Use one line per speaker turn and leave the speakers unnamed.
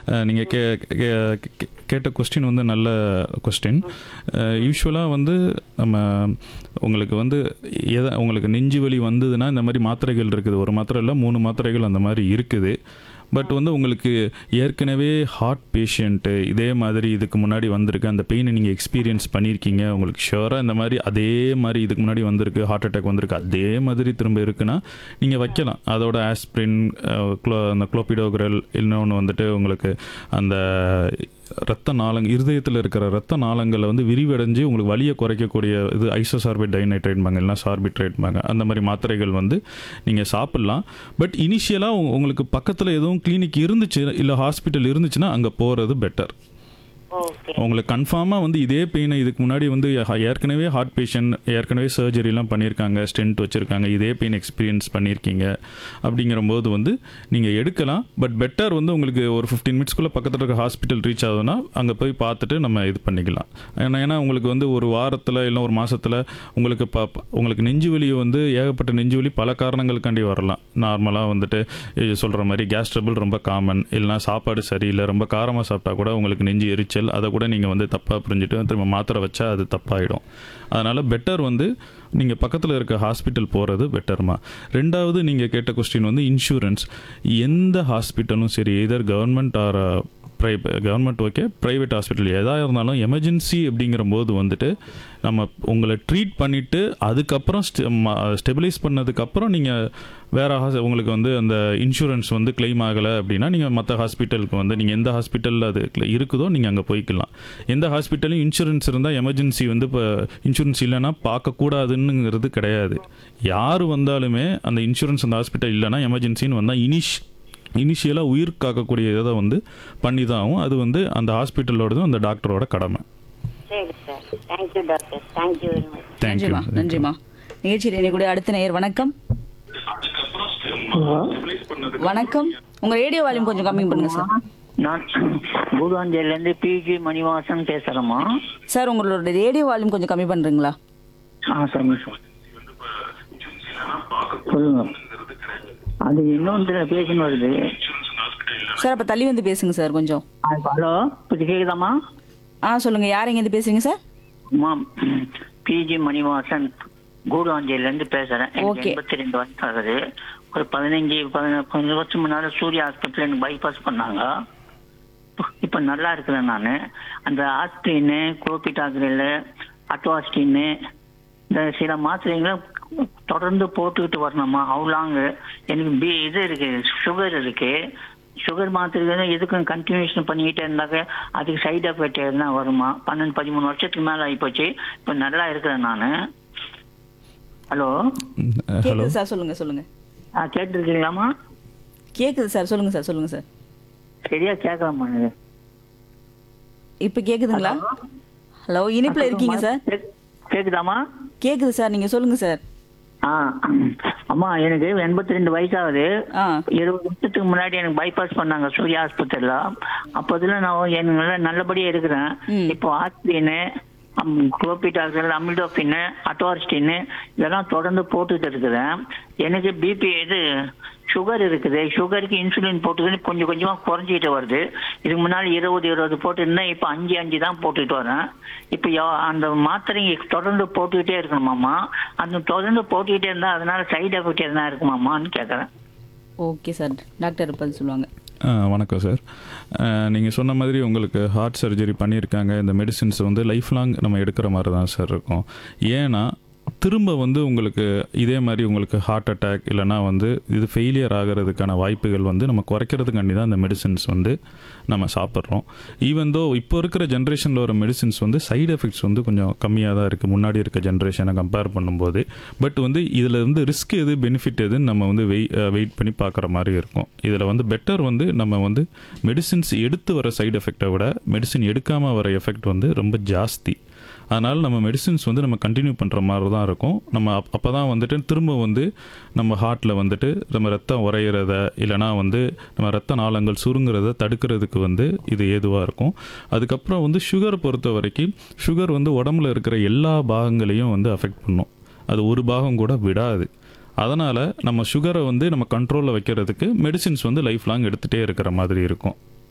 நீங்கள் கே கே- கே- கேட்ட கொஸ்டின் வந்து நல்ல கொஸ்டின் யூஸ்வலாக வந்து நம்ம உங்களுக்கு வந்து எதை உங்களுக்கு நெஞ்சு வலி வந்ததுன்னா இந்த மாதிரி மாத்திரைகள் இருக்குது ஒரு மாத்திரை இல்லை மூணு மாத்திரைகள் அந்த மாதிரி இருக்குது பட் வந்து உங்களுக்கு ஏற்கனவே ஹார்ட் பேஷண்ட்டு இதே மாதிரி இதுக்கு முன்னாடி வந்திருக்கு அந்த பெயினை நீங்கள் எக்ஸ்பீரியன்ஸ் பண்ணியிருக்கீங்க உங்களுக்கு ஷுவராக இந்த மாதிரி அதே மாதிரி இதுக்கு முன்னாடி வந்திருக்கு ஹார்ட் அட்டாக் வந்திருக்கு அதே மாதிரி திரும்ப இருக்குன்னா நீங்கள் வைக்கலாம் அதோட ஆஸ்பிரின் க்ளோ அந்த குளோபிடோக்ரல் இன்னொன்று வந்துட்டு உங்களுக்கு அந்த ரத்த நாளங்க இருதயத்தில் இருக்கிற ரத்த நாளங்களை வந்து விரிவடைஞ்சு உங்களுக்கு வலியை குறைக்கக்கூடிய இது ஐசோசார்பேட் டைநைட்ரேட்பாங்க இல்லைனா சார்பிட்ரேட்பாங்க அந்த மாதிரி மாத்திரைகள் வந்து நீங்கள் சாப்பிட்லாம் பட் இனிஷியலாக உங்களுக்கு பக்கத்தில் எதுவும் கிளினிக் இருந்துச்சு இல்லை ஹாஸ்பிட்டல் இருந்துச்சுன்னா அங்கே போகிறது பெட்டர்
ஓகே
உங்களுக்கு கன்ஃபார்மாக வந்து இதே பெயினை இதுக்கு முன்னாடி வந்து ஹ- ஏற்கனவே ஹார்ட் பேஷண்ட் ஏற்கனவே சர்ஜரிலாம் பண்ணியிருக்காங்க ஸ்டென்ட் வச்சுருக்காங்க இதே பெயின் எக்ஸ்பீரியன்ஸ் பண்ணியிருக்கீங்க அப்படிங்கிறபோது வந்து நீங்கள் எடுக்கலாம் பட் பெட்டர் வந்து உங்களுக்கு ஒரு ஃபிஃப்டீன் மினிட்ஸ்க்குள்ளே பக்கத்தில் இருக்க ஹாஸ்பிட்டல் ரீச் ஆகுதுன்னா அங்கே போய் பார்த்துட்டு நம்ம இது பண்ணிக்கலாம் ஏன்னா ஏன்னா உங்களுக்கு வந்து ஒரு வாரத்தில் இல்லை ஒரு மாதத்தில் உங்களுக்கு ப ப- உங்களுக்கு நெஞ்சு வலி வந்து ஏகப்பட்ட நெஞ்சு வலி பல காரணங்களுக்காண்டி வரலாம் நார்மலாக வந்துட்டு சொல்கிற மாதிரி கேஸ் ட்ரபிள் ரொம்ப காமன் இல்லைனா சாப்பாடு சரியில்லை ரொம்ப காரமாக சாப்பிட்டா கூட உங்களுக்கு நெஞ்சு எரிச்சல் அதை கூட நீங்கள் வந்து தப்பாக புரிஞ்சுட்டு திரும்ப மாத்திரை வச்சா அது தப்பாயிடும் அதனால் பெட்டர் வந்து நீங்கள் பக்கத்தில் இருக்க ஹாஸ்பிட்டல் போகிறது பெட்டர்மா ரெண்டாவது நீங்கள் கேட்ட கொஸ்டின் வந்து இன்சூரன்ஸ் எந்த ஹாஸ்பிட்டலும் சரி எதர் கவர்மெண்ட் ஆர் ப்ரை கவர்மெண்ட் ஓகே ப்ரைவேட் ஹாஸ்பிட்டல் எதாக இருந்தாலும் எமர்ஜென்சி அப்படிங்கிற போது வந்துட்டு நம்ம உங்களை ட்ரீட் பண்ணிவிட்டு அதுக்கப்புறம் ஸ்டெபிலைஸ் பண்ணதுக்கப்புறம் நீங்கள் வேறு ஹாஸ் உங்களுக்கு வந்து அந்த இன்சூரன்ஸ் வந்து கிளைம் ஆகலை அப்படின்னா நீங்கள் மற்ற ஹாஸ்பிட்டலுக்கு வந்து நீங்கள் எந்த ஹாஸ்பிட்டலில் அது இருக்குதோ நீங்கள் அங்கே போய்க்கலாம் எந்த ஹாஸ்பிட்டலும் இன்சூரன்ஸ் இருந்தால் எமர்ஜென்சி வந்து இப்போ இன்சூரன்ஸ் இல்லைன்னா பார்க்கக்கூடாதுன்னுங்கிறது கிடையாது யார் வந்தாலுமே அந்த இன்சூரன்ஸ் அந்த ஹாஸ்பிட்டல் இல்லைன்னா எமர்ஜென்சின்னு வந்தால் இனிஷ் இனிஷியலாக உயிர் காக்கக்கூடிய இதை வந்து பண்ணி தான் ஆகும் அது வந்து அந்த ஹாஸ்பிட்டலோடதும் அந்த டாக்டரோட கடமை
சரி sir thank you doctor thank you very much
thank you
நன்றிமா நன்றிமா நிகழ்ச்சியில் இணைக்கூடிய அடுத்த நேயர் வணக்கம் வணக்கம் உங்க ரேடியோ வால்யூம் கொஞ்சம் கம்மி பண்ணுங்க சார்
நான் பூதாஞ்சலிலேருந்து பிஜி மணிவாசன் பேசுகிறேம்மா
சார் உங்களோட ரேடியோ வால்யூம் கொஞ்சம் கம்மி பண்றீங்களா
ஆ சரிங்க சார் சொல்லுங்க அது இன்னொன்று பேசின்னு வருது
சார் அப்ப தள்ளி வந்து பேசுங்க சார் கொஞ்சம்
ஆ, ஹலோ இப்போ கேக்குதாம்மா
ஆ சொல்லுங்க யார் எங்க இருந்து பேசுறீங்க சார்
அம்மா பிஜி மணிவாசன் கூடாஞ்சேரியிலேருந்து பேசுகிறேன் எனக்கு
Okay.
எண்பத்தி ரெண்டு வயசு ஆகுது ஒரு பதினஞ்சு பதின- பதினஞ்சு வருஷம் முன்னாடி சூர்யா ஹாஸ்பிட்டல் எனக்கு பைபாஸ் பண்ணாங்க இப்போ நல்லா இருக்கிறேன் நான் அந்த ஆஸ்பிரின்னு குளோபிடாக்ரில் அட்வாஸ்டின்னு இந்த சில மாத்திரைங்களை தொடர்ந்து போட்டுக்கிட்டு வரணுமா அவ்வளாங்க எனக்கு பி இது இருக்கு சுகர் இருக்கு சுகர் மாத்திரை எதுக்கும் கண்டினியூஷன் பண்ணிக்கிட்டே இருந்தாக்க அதுக்கு சைடு எஃபெக்ட் எதுனா வருமா பன்னெண்டு பதிமூணு வருஷத்துக்கு மேலே ஆகிப்போச்சு இப்போ நல்லா இருக்கிறேன் நான் ஹலோ
ஹலோ
கேக்குது சார் சொல்லுங்க சொல்லுங்க
ஆ கேட்டுருக்கீங்களாம்மா
கேக்குது சார் சொல்லுங்க சார் சொல்லுங்க சார்
சரியா கேட்கலாமா இது
இப்ப கேக்குதுங்களா ஹலோ இனிப்புல இருக்கீங்க சார்
கேக்- கேக்குதாம்மா
கேக்குது சார் நீங்க சொல்லுங்க சார்
ஆ அம்மா எனக்கு எண்பத்தி ரெண்டு வயசாகுது
ஆ
இருபது வருஷத்துக்கு முன்னாடி எனக்கு பைபாஸ் பண்ணாங்க சூர்யா ஹாஸ்பிட்டல்ல அப்போதுல நான் எனக்கு நல்ல நல்லபடியா இருக்கிறேன்
ம்.
இப்போ ஆஸ்பிரின் குளோபிடாக்சல் அமில்டோபின் அட்டோர்ஸ்டின் இதெல்லாம் தொடர்ந்து போட்டுட்டு இருக்கிறேன் எனக்கு பிபி இது சுகர் இருக்குது சுகருக்கு இன்சுலின் போட்டுக்கிட்டு கொஞ்சம் கொஞ்சமா குறைஞ்சிக்கிட்டு வருது இதுக்கு முன்னாடி இருபது இருபது போட்டுருந்தேன் இப்போ அஞ்சு அஞ்சு தான் போட்டுட்டு வரேன் இப்போ யா- அந்த மாத்திரை தொடர்ந்து போட்டுக்கிட்டே இருக்கணுமாம்மா அந்த தொடர்ந்து போட்டுக்கிட்டே இருந்தா அதனால சைடு எஃபெக்ட் எதனா இருக்குமாம்மான்னு கேட்குறேன்
ஓகே சார் டாக்டர் பதில் சொல்லுவாங்க
ஆ, வணக்கம் சார் நீங்கள் சொன்ன மாதிரி உங்களுக்கு ஹார்ட் சர்ஜரி பண்ணியிருக்காங்க இந்த மெடிசின்ஸ் வந்து லைஃப் லாங் நம்ம எடுக்கிற மாதிரி தான் சார் இருக்கும் ஏன்னா திரும்ப வந்து உங்களுக்கு இதே மாதிரி உங்களுக்கு ஹார்ட் அட்டாக் இல்லைனா வந்து இது ஃபெயிலியர் ஆகிறதுக்கான வாய்ப்புகள் வந்து நம்ம குறைக்கிறதுக்காண்டி தான் இந்த மெடிசின்ஸ் வந்து நம்ம சாப்பிட்றோம் ஈவன் தோ இப்போ இருக்கிற ஜென்ரேஷனில் வர மெடிசின்ஸ் வந்து சைடு எஃபெக்ட்ஸ் வந்து கொஞ்சம் கம்மியாக தான் இருக்குது முன்னாடி இருக்க ஜென்ரேஷனை கம்பேர் பண்ணும்போது பட் வந்து இதில் வந்து ரிஸ்க் எது பெனிஃபிட் எதுன்னு நம்ம வந்து வெய் வெயிட் பண்ணி பார்க்குற மாதிரி இருக்கும் இதில் வந்து பெட்டர் வந்து நம்ம வந்து மெடிசின்ஸ் எடுத்து வர சைடு எஃபெக்டை விட மெடிசின் எடுக்காமல் வர எஃபெக்ட் வந்து ரொம்ப ஜாஸ்தி அதனால் நம்ம மெடிசின்ஸ் வந்து நம்ம கண்டினியூ பண்ணுற மாதிரி தான் இருக்கும் நம்ம அப் அப்போ தான் வந்துட்டு திரும்ப வந்து நம்ம ஹார்ட்டில் வந்துட்டு நம்ம ரத்தம் உறையிறத இல்லைனா வந்து நம்ம ரத்த நாளங்கள் சுருங்குறத தடுக்கிறதுக்கு வந்து இது ஏதுவாக இருக்கும் அதுக்கப்புறம் வந்து சுகரை பொறுத்த வரைக்கும் சுகர் வந்து உடம்புல இருக்கிற எல்லா பாகங்களையும் வந்து அஃபெக்ட் பண்ணும் அது ஒரு பாகம் கூட விடாது அதனால் நம்ம சுகரை வந்து நம்ம கண்ட்ரோலில் வைக்கிறதுக்கு மெடிசின்ஸ் வந்து லைஃப் லாங் எடுத்துகிட்டே இருக்கிற மாதிரி இருக்கும்